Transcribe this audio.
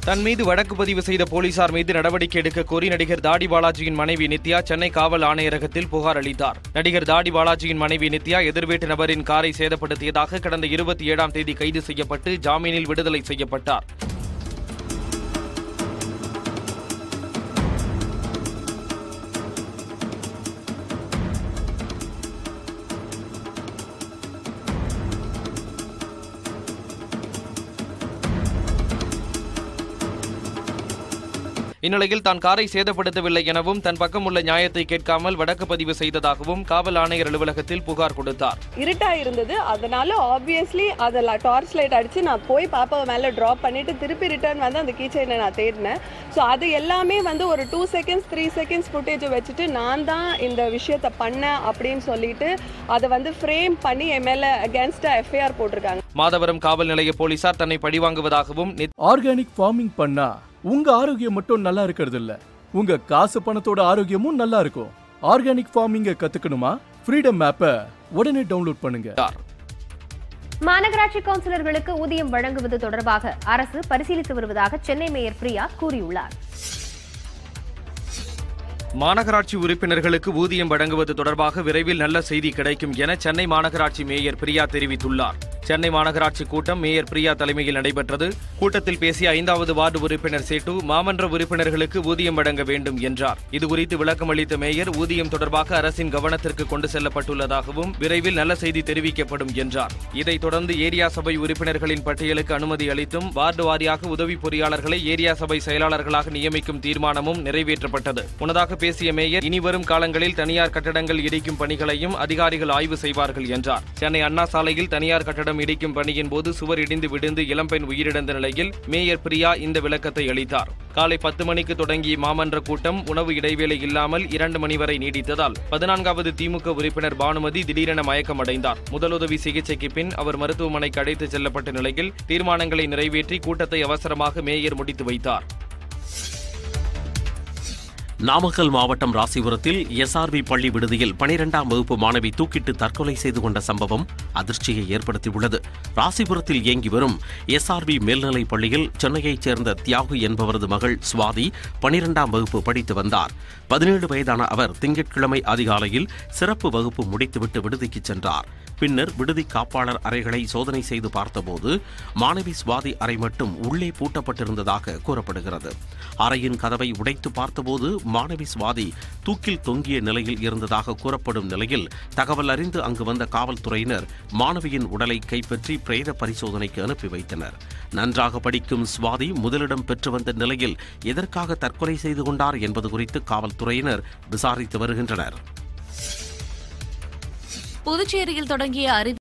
தன் மீது வழக்கு பதிவு செய்த போலீசார் மீது நடவடிக்கை எடுக்க கோரி நடிகர் தாடி பாலாஜியின் மனைவி நித்யா சென்னை காவல் ஆணையரகத்தில் புகார் அளித்தார் நடிகர் தாடி பாலாஜியின் மனைவி நித்யா எதிர்வீட்டு நபரின் காரை சேதப்படுத்தியதாக கடந்த இருபத்தி ஏழாம் தேதி கைது செய்யப்பட்டு ஜாமீனில் விடுதலை செய்யப்பட்டார் இந்நிலையில் தான் காரை சேதப்படுத்தவில்லை எனவும் தன் பக்கம் உள்ள நியாயத்தை கேட்காமல் வழக்கு பதிவு செய்ததாகவும் காவல் ஆணையர் அலுவலகத்தில் புகார் கொடுத்தார் இருட்டா இருந்தது அதனால ஆப்வியஸ்லி அதில் டார்ச் லைட் அடிச்சு நான் போய் பாப்பாவை மேலே ட்ராப் பண்ணிட்டு திருப்பி ரிட்டர்ன் வந்து அந்த கீச்சைனை நான் தேடினேன் ஸோ அது எல்லாமே வந்து ஒரு two seconds three seconds footage வச்சுட்டு நான் தான் இந்த விஷயத்தை பண்ணேன் அப்படின்னு சொல்லிட்டு அதை வந்து ஃப்ரேம் பண்ணி என் மேலே அகேன்ஸ்டாக எஃப்ஐஆர் போட்டிருக்காங்க மாதவரம் காவல் நிலைய போலீசார் தன்னை பழிவாங்குவதாகவும் நித்- ஆர்கானிக் ஃபார்மிங் பண்ணா உங்க ஆரோக்கியம் மட்டும் நல்லா இருக்கிறது இல்ல உங்க காசு பணத்தோட ஆரோக்கியமும் நல்லா இருக்கும் ஆர்கானிக் ஃபார்மிங்க கத்துக்கணுமா ஃப்ரீடம் ஆப்பை உடனே டவுன்லோட் பண்ணுங்க மாநகராட்சி கவுன்சிலர்களுக்கு ஊதியம் வழங்குவது தொடர்பாக அரசு பரிசீலித்து வருவதாக சென்னை மேயர் பிரியா கூறியுள்ளார் மாநகராட்சி உறுப்பினர்களுக்கு ஊதியம் வழங்குவது தொடர்பாக விரைவில் நல்ல செய்தி கிடைக்கும் என சென்னை மாநகராட்சி மேயர் பிரியா தெரிவித்துள்ளார் சென்னை மாநகராட்சி கூட்டம் மேயர் பிரியா தலைமையில் நடைபெற்றது கூட்டத்தில் பேசிய ஐந்தாவது வார்டு உறுப்பினர் சேட்டு மாமன்ற உறுப்பினர்களுக்கு ஊதியம் வழங்க வேண்டும் என்றார் இதுகுறித்து விளக்கம் அளித்த மேயர் ஊதியம் தொடர்பாக அரசின் கவனத்திற்கு கொண்டு செல்லப்பட்டுள்ளதாகவும் விரைவில் நல்ல செய்தி தெரிவிக்கப்படும் என்றார் இதைத் தொடர்ந்து ஏரியா சபை உறுப்பினர்களின் பட்டியலுக்கு அனுமதி அளித்தும் வார்டு வாரியாக உதவி பொறியாளர்களை ஏரியா சபை செயலாளர்களாக நியமிக்கும் தீர்மானமும் நிறைவேற்றப்பட்டது முன்னதாக பேசிய மேயர் இனிவரும் காலங்களில் தனியார் கட்டடங்கள் இடிக்கும் பணிகளையும் அதிகாரிகள் ஆய்வு செய்வார்கள் என்றார் சென்னை அண்ணா சாலையில் தனியார் கட்டடம் இடிக்கும் பணியின் போது சுவர் இடிந்து விழுந்து இளம்பெண் உயிரிழந்த நிலையில் மேயர் பிரியா இந்த விளக்கத்தை அளித்தார் காலை பத்து மணிக்கு தொடங்கிய மாமன்ற கூட்டம் உணவு இடைவேளை இல்லாமல் இரண்டு மணி வரை நீடித்ததால் பதினான்காவது திமுக உறுப்பினர் பானுமதி திடீரென மயக்கமடைந்தார் முதலுதவி சிகிச்சைக்கு பின் அவர் மருத்துவமனைக்கு அழைத்துச் செல்லப்பட்ட நிலையில் தீர்மானங்களை நிறைவேற்றி கூட்டத்தை அவசரமாக மேயர் முடித்து வைத்தார் நாமக்கல் மாவட்டம் ராசிபுரத்தில் எஸ்ஆர்பி பள்ளி விடுதியில் பனிரெண்டாம் வகுப்பு மாணவி தூக்கிட்டு தற்கொலை செய்து கொண்ட சம்பவம் அதிர்ச்சியை ஏற்படுத்தியுள்ளது ராசிபுரத்தில் இயங்கி வரும் எஸ்ஆர்பி மேல்நிலைப் பள்ளியில் சென்னையைச் சேர்ந்த தியாகு என்பவரது மகள் சுவாதி பனிரெண்டாம் வகுப்பு படித்து வந்தார் பதினேழு வயதான அவர் திங்கட்கிழமை அதிகாலையில் சிறப்பு வகுப்பு முடித்துவிட்டு விடுதிக்கு சென்றார் பின்னர் விடுதி காப்பாளர் அறைகளை சோதனை செய்து பார்த்தபோது மாணவி சுவாதி அறை மட்டும் உள்ளே பூட்டப்பட்டிருந்ததாக கூறப்படுகிறது அறையின் கதவை உடைத்து பார்த்தபோது மாணவி சுவாதி தூக்கில் தொங்கிய நிலையில் இருந்ததாக கூறப்படும் நிலையில் தகவல் அறிந்து அங்கு வந்த காவல்துறையினர் மாணவியின் உடலை கைப்பற்றி பிரேத பரிசோதனைக்கு அனுப்பி வைத்தனர் நன்றாக படிக்கும் சுவாதி முதலிடம் பெற்று வந்த நிலையில் எதற்காக தற்கொலை செய்து கொண்டார் என்பது குறித்து காவல்துறையினர் விசாரித்து வருகின்றனர் புதுச்சேரியில் தொடங்கிய அறிவு